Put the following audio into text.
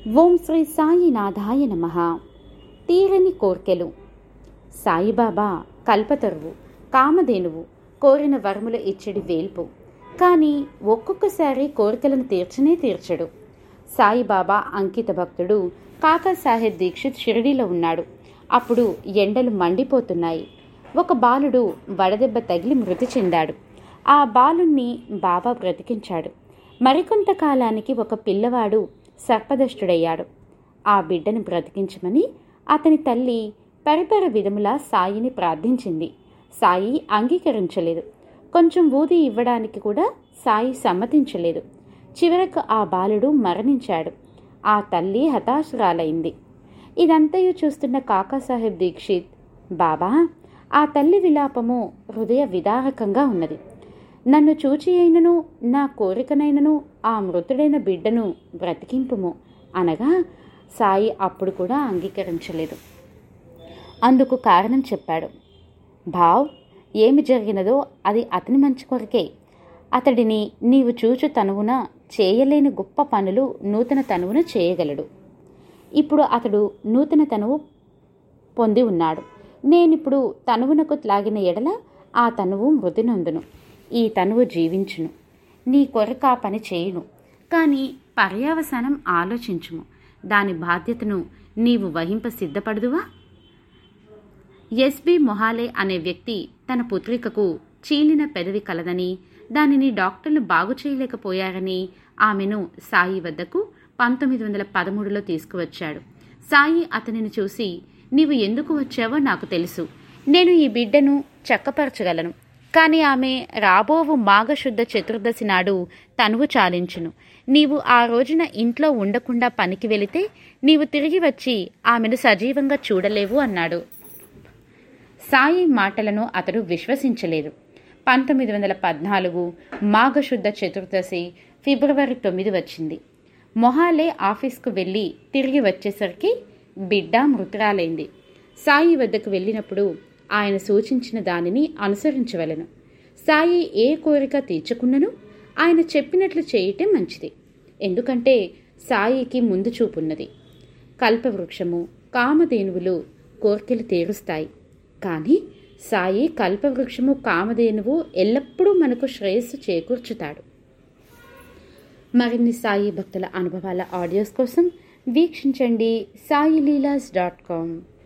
ఓం శ్రీ సాయినాథాయ నమ తీరని కోర్కెలు సాయిబాబా కల్పతరువు కామధేనువు కోరిన వరములు ఇచ్చడి వేల్పు కానీ ఒక్కొక్కసారి కోరికలను తీర్చనే తీర్చడు సాయిబాబా అంకిత భక్తుడు కాకా సాహెబ్ దీక్షిత్ షిరిడీలో ఉన్నాడు అప్పుడు ఎండలు మండిపోతున్నాయి ఒక బాలుడు వడదెబ్బ తగిలి మృతి చెందాడు ఆ బాలుణ్ణి బాబా బ్రతికించాడు మరికొంతకాలానికి ఒక పిల్లవాడు సర్పదష్టుడయ్యాడు ఆ బిడ్డను బ్రతికించమని అతని తల్లి పరిపర విధములా సాయిని ప్రార్థించింది సాయి అంగీకరించలేదు కొంచెం ఊది ఇవ్వడానికి కూడా సాయి సమ్మతించలేదు చివరకు ఆ బాలుడు మరణించాడు ఆ తల్లి హతాశురాలైంది ఇదంతయు చూస్తున్న కాకాసాహెబ్ దీక్షిత్ బాబా ఆ తల్లి విలాపము హృదయ విదారకంగా ఉన్నది నన్ను చూచి అయినను నా కోరికనైనను ఆ మృతుడైన బిడ్డను బ్రతికింపుము అనగా సాయి అప్పుడు కూడా అంగీకరించలేదు అందుకు కారణం చెప్పాడు భావ్ ఏమి జరిగినదో అది అతని మంచి కొరకే అతడిని నీవు చూచు తనువున చేయలేని గొప్ప పనులు నూతన తనువున చేయగలడు ఇప్పుడు అతడు నూతన తనువు పొంది ఉన్నాడు నేనిప్పుడు తనువునకు లాగిన ఎడల ఆ తనువు మృతినందును ఈ తనువు జీవించును నీ కొరక ఆ పని చేయును కానీ పర్యావసానం ఆలోచించుము దాని బాధ్యతను నీవు వహింప సిద్ధపడదువా ఎస్బి మొహాలే అనే వ్యక్తి తన పుత్రికకు చీలిన పెదవి కలదని దానిని డాక్టర్లు బాగు చేయలేకపోయారని ఆమెను సాయి వద్దకు పంతొమ్మిది వందల పదమూడులో తీసుకువచ్చాడు సాయి అతనిని చూసి నీవు ఎందుకు వచ్చావో నాకు తెలుసు నేను ఈ బిడ్డను చక్కపరచగలను కానీ ఆమె రాబోవు మాఘశుద్ధ చతుర్దశి నాడు తనువు చాలించును నీవు ఆ రోజున ఇంట్లో ఉండకుండా పనికి వెళితే నీవు తిరిగి వచ్చి ఆమెను సజీవంగా చూడలేవు అన్నాడు సాయి మాటలను అతడు విశ్వసించలేదు పంతొమ్మిది వందల పద్నాలుగు మాఘశుద్ధ చతుర్దశి ఫిబ్రవరి తొమ్మిది వచ్చింది మొహాలే ఆఫీస్కు వెళ్ళి తిరిగి వచ్చేసరికి బిడ్డ మృతురాలైంది సాయి వద్దకు వెళ్ళినప్పుడు ఆయన సూచించిన దానిని అనుసరించవలను సాయి ఏ కోరిక తీర్చుకున్నను ఆయన చెప్పినట్లు చేయటం మంచిది ఎందుకంటే సాయికి ముందు చూపున్నది కల్పవృక్షము కామధేనువులు కోర్కెలు తీరుస్తాయి కానీ సాయి కల్పవృక్షము కామధేనువు ఎల్లప్పుడూ మనకు శ్రేయస్సు చేకూర్చుతాడు మరిన్ని సాయి భక్తుల అనుభవాల ఆడియోస్ కోసం వీక్షించండి సాయి లీలాస్ డాట్ కామ్